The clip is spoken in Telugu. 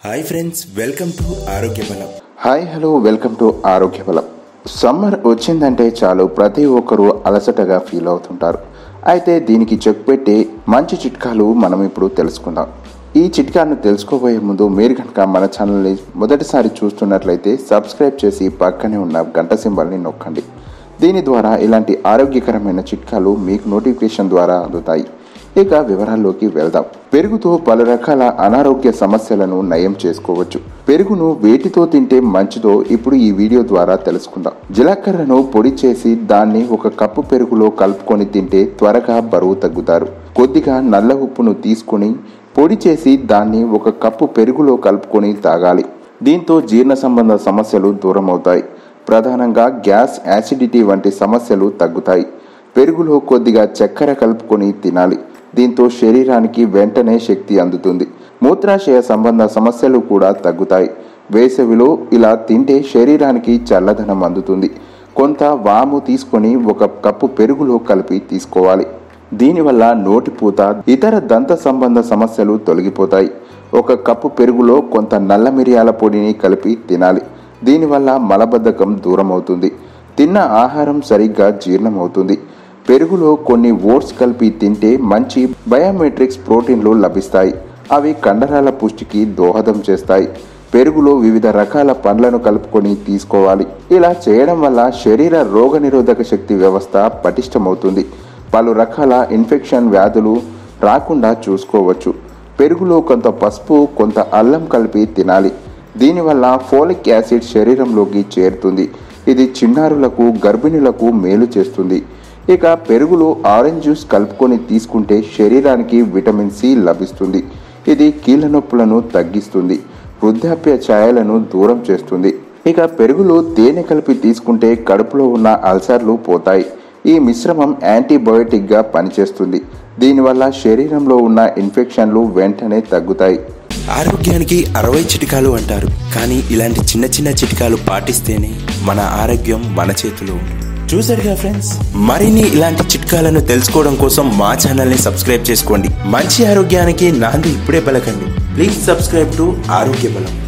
హాయ్ ఫ్రెండ్స్ వెల్కమ్ టు ఆరోగ్య బలం హాయ్ హలో వెల్కమ్ టు ఆరోగ్య బలం సమ్మర్ వచ్చిందంటే చాలు ప్రతి ఒక్కరూ అలసటగా ఫీల్ అవుతుంటారు అయితే దీనికి చెక్ పెట్టే మంచి చిట్కాలు మనం ఇప్పుడు తెలుసుకుందాం ఈ చిట్కాను తెలుసుకోబోయే ముందు మీరు కనుక మన ఛానల్ని మొదటిసారి చూస్తున్నట్లయితే సబ్స్క్రైబ్ చేసి పక్కనే ఉన్న గంట సింబల్ని నొక్కండి దీని ద్వారా ఇలాంటి ఆరోగ్యకరమైన చిట్కాలు మీకు నోటిఫికేషన్ ద్వారా అందుతాయి ఇక వివరాల్లోకి వెళ్దాం పెరుగుతో పలు రకాల అనారోగ్య సమస్యలను నయం చేసుకోవచ్చు పెరుగును వేటితో తింటే మంచిదో ఇప్పుడు ఈ వీడియో ద్వారా తెలుసుకుందాం జీలకర్రను పొడి చేసి దాన్ని ఒక కప్పు పెరుగులో కలుపుకొని తింటే త్వరగా బరువు తగ్గుతారు కొద్దిగా నల్ల ఉప్పును తీసుకుని పొడి చేసి దాన్ని ఒక కప్పు పెరుగులో కలుపుకొని తాగాలి దీంతో జీర్ణ సంబంధ సమస్యలు దూరం అవుతాయి ప్రధానంగా గ్యాస్ యాసిడిటీ వంటి సమస్యలు తగ్గుతాయి పెరుగులో కొద్దిగా చక్కెర కలుపుకొని తినాలి దీంతో శరీరానికి వెంటనే శక్తి అందుతుంది మూత్రాశయ సంబంధ సమస్యలు కూడా తగ్గుతాయి వేసవిలో ఇలా తింటే శరీరానికి చల్లదనం అందుతుంది కొంత వాము తీసుకొని ఒక కప్పు పెరుగులో కలిపి తీసుకోవాలి దీనివల్ల నోటిపూత ఇతర దంత సంబంధ సమస్యలు తొలగిపోతాయి ఒక కప్పు పెరుగులో కొంత నల్ల మిరియాల పొడిని కలిపి తినాలి దీనివల్ల మలబద్ధకం దూరం అవుతుంది తిన్న ఆహారం సరిగ్గా జీర్ణమవుతుంది పెరుగులో కొన్ని ఓట్స్ కలిపి తింటే మంచి బయోమెట్రిక్స్ ప్రోటీన్లు లభిస్తాయి అవి కండరాల పుష్టికి దోహదం చేస్తాయి పెరుగులో వివిధ రకాల పండ్లను కలుపుకొని తీసుకోవాలి ఇలా చేయడం వల్ల శరీర రోగనిరోధక శక్తి వ్యవస్థ పటిష్టమవుతుంది పలు రకాల ఇన్ఫెక్షన్ వ్యాధులు రాకుండా చూసుకోవచ్చు పెరుగులో కొంత పసుపు కొంత అల్లం కలిపి తినాలి దీనివల్ల ఫోలిక్ యాసిడ్ శరీరంలోకి చేరుతుంది ఇది చిన్నారులకు గర్భిణులకు మేలు చేస్తుంది ఇక పెరుగులో ఆరెంజ్ జ్యూస్ కలుపుకొని తీసుకుంటే శరీరానికి విటమిన్ సి లభిస్తుంది ఇది కీళ్ళ నొప్పులను తగ్గిస్తుంది వృద్ధాప్య ఛాయలను దూరం చేస్తుంది ఇక పెరుగులో తేనె కలిపి తీసుకుంటే కడుపులో ఉన్న అల్సర్లు పోతాయి ఈ మిశ్రమం యాంటీబయోటిక్గా పనిచేస్తుంది దీనివల్ల శరీరంలో ఉన్న ఇన్ఫెక్షన్లు వెంటనే తగ్గుతాయి ఆరోగ్యానికి అరవై చిట్కాలు అంటారు కానీ ఇలాంటి చిన్న చిన్న చిట్కాలు పాటిస్తేనే మన ఆరోగ్యం మన చేతిలో ఉంటుంది చూసారుగా ఫ్రెండ్స్ మరిన్ని ఇలాంటి చిట్కాలను తెలుసుకోవడం కోసం మా ఛానల్ ని సబ్స్క్రైబ్ చేసుకోండి మంచి ఆరోగ్యానికి నాంది ఇప్పుడే పలకండి ప్లీజ్ సబ్స్క్రైబ్ టు ఆరోగ్య బలం